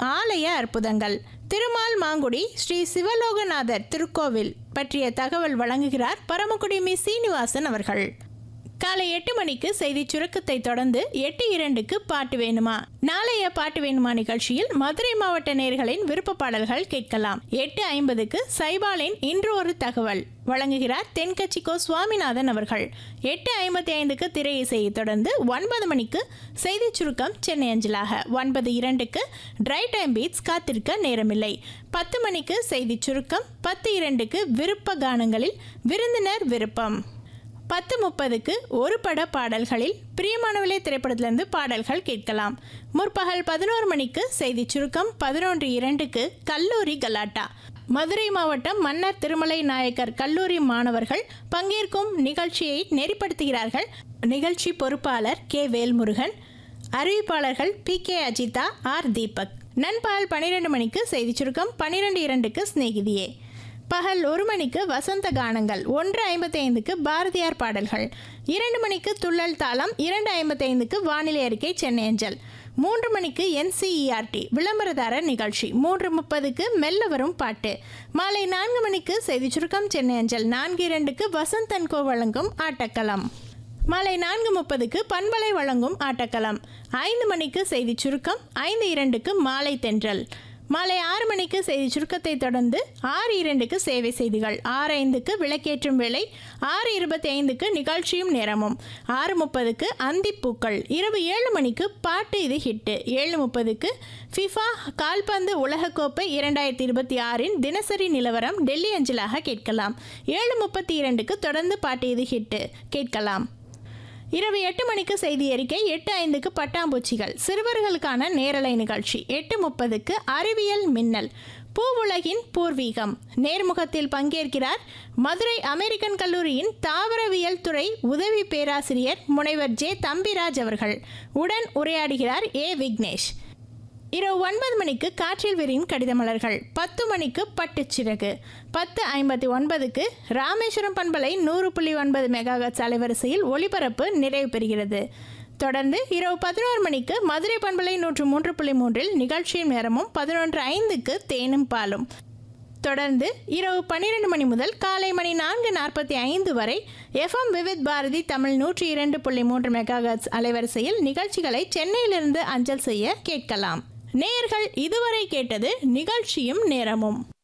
ஆலய அற்புதங்கள் திருமால் மாங்குடி ஸ்ரீ சிவலோகநாதர் திருக்கோவில் பற்றிய தகவல் வழங்குகிறார் பரமக்குடி மி சீனிவாசன் அவர்கள் காலை எட்டு மணிக்கு செய்தி சுருக்கத்தை தொடர்ந்து எட்டு இரண்டுக்கு பாட்டு வேணுமா நாளைய பாட்டு வேணுமா நிகழ்ச்சியில் மதுரை மாவட்ட நேர்களின் விருப்ப பாடல்கள் கேட்கலாம் எட்டு ஐம்பதுக்கு சைபாலின் இன்று ஒரு தகவல் வழங்குகிறார் தென்கட்சிக்கோ சுவாமிநாதன் அவர்கள் எட்டு ஐம்பத்தி ஐந்துக்கு திரை இசையை தொடர்ந்து ஒன்பது மணிக்கு செய்தி சுருக்கம் சென்னை அஞ்சலாக ஒன்பது இரண்டுக்கு ட்ரை டைம் பீட்ஸ் காத்திருக்க நேரமில்லை பத்து மணிக்கு செய்தி சுருக்கம் பத்து இரண்டுக்கு விருப்ப கானங்களில் விருந்தினர் விருப்பம் பத்து முப்பதுக்கு ஒரு பட பாடல்களில் பிரியமானவளே திரைப்படத்திலிருந்து பாடல்கள் கேட்கலாம் முற்பகல் பதினோரு மணிக்கு செய்தி சுருக்கம் பதினொன்று இரண்டுக்கு கல்லூரி கலாட்டா மதுரை மாவட்டம் மன்னர் திருமலை நாயக்கர் கல்லூரி மாணவர்கள் பங்கேற்கும் நிகழ்ச்சியை நெறிப்படுத்துகிறார்கள் நிகழ்ச்சி பொறுப்பாளர் கே வேல்முருகன் அறிவிப்பாளர்கள் P K Ajitha R Deepak நண்பகல் பன்னிரெண்டு மணிக்கு செய்தி சுருக்கம் பன்னிரெண்டு இரண்டுக்கு சிநேகிதியே பகல் ஒரு மணிக்கு வசந்த கானங்கள் ஒன்று ஐம்பத்தி ஐந்துக்கு பாரதியார் பாடல்கள் இரண்டு மணிக்கு துள்ளல் தாளம் இரண்டு ஐம்பத்தி ஐந்துக்கு வானிலை அறிக்கை சென்னை அஞ்சல் மூன்று மணிக்கு என்சிஇஆர்டி விளம்பரதாரர் நிகழ்ச்சி மூன்று முப்பதுக்கு மெல்ல வரும் பாட்டு மாலை நான்கு மணிக்கு செய்தி சுருக்கம் சென்னை அஞ்சல் நான்கு இரண்டுக்கு வசந்தன்கோ வழங்கும் ஆட்டக்களம் மாலை நான்கு முப்பதுக்கு பண்பலை வழங்கும் ஆட்டக்களம் ஐந்து மணிக்கு செய்தி சுருக்கம் ஐந்து இரண்டுக்கு மாலை தென்றல் மாலை ஆறு மணிக்கு செய்தி சுருக்கத்தை தொடர்ந்து ஆறு இரண்டுக்கு சேவை செய்திகள் ஆறு ஐந்துக்கு விளக்கேற்றும் வேலை ஆறு இருபத்தி ஐந்துக்கு நிகழ்ச்சியும் நேரமும் ஆறு முப்பதுக்கு அந்திப்பூக்கள் இரவு ஏழு மணிக்கு பாட்டு இது ஹிட்டு ஏழு முப்பதுக்கு ஃபிஃபா கால்பந்து உலகக்கோப்பை இரண்டாயிரத்தி இருபத்தி ஆறின் தினசரி நிலவரம் டெல்லி அஞ்சலாக கேட்கலாம் ஏழு முப்பத்தி இரண்டுக்கு தொடர்ந்து பாட்டு இது ஹிட்டு கேட்கலாம் இரவு எட்டு மணிக்கு செய்தி அறிக்கை எட்டு ஐந்துக்கு பட்டாம்பூச்சிகள் சிறுவர்களுக்கான நேரலை நிகழ்ச்சி எட்டு முப்பதுக்கு அறிவியல் மின்னல் பூவுலகின் பூர்வீகம் நேர்முகத்தில் பங்கேற்கிறார் மதுரை அமெரிக்கன் கல்லூரியின் தாவரவியல் துறை உதவி பேராசிரியர் முனைவர் ஜே தம்பிராஜ் அவர்கள் உடன் உரையாடுகிறார் ஏ விக்னேஷ் இரவு ஒன்பது மணிக்கு காற்றில் விரியும் கடிதமலர்கள் பத்து மணிக்கு பட்டுச்சிறகு பத்து ஐம்பத்தி ஒன்பதுக்கு ராமேஸ்வரம் பண்பலை நூறு புள்ளி ஒன்பது மெகாஹெட்ஸ் அலைவரிசையில் ஒளிபரப்பு நிறைவு பெறுகிறது தொடர்ந்து இரவு பதினோரு மணிக்கு மதுரை பண்பலை நூற்று மூன்று புள்ளி மூன்றில் நிகழ்ச்சியும் நேரமும் பதினொன்று ஐந்துக்கு தேனும் பாலும் தொடர்ந்து இரவு பன்னிரண்டு மணி முதல் காலை மணி நான்கு நாற்பத்தி ஐந்து வரை எஃப்எம் விவித் பாரதி தமிழ் நூற்றி இரண்டு புள்ளி மூன்று மெகாஹெட்ஸ் அலைவரிசையில் நிகழ்ச்சிகளை சென்னையிலிருந்து அஞ்சல் செய்ய கேட்கலாம் நேயர்கள் இதுவரை கேட்டது நிகழ்ச்சியும் நேரமும்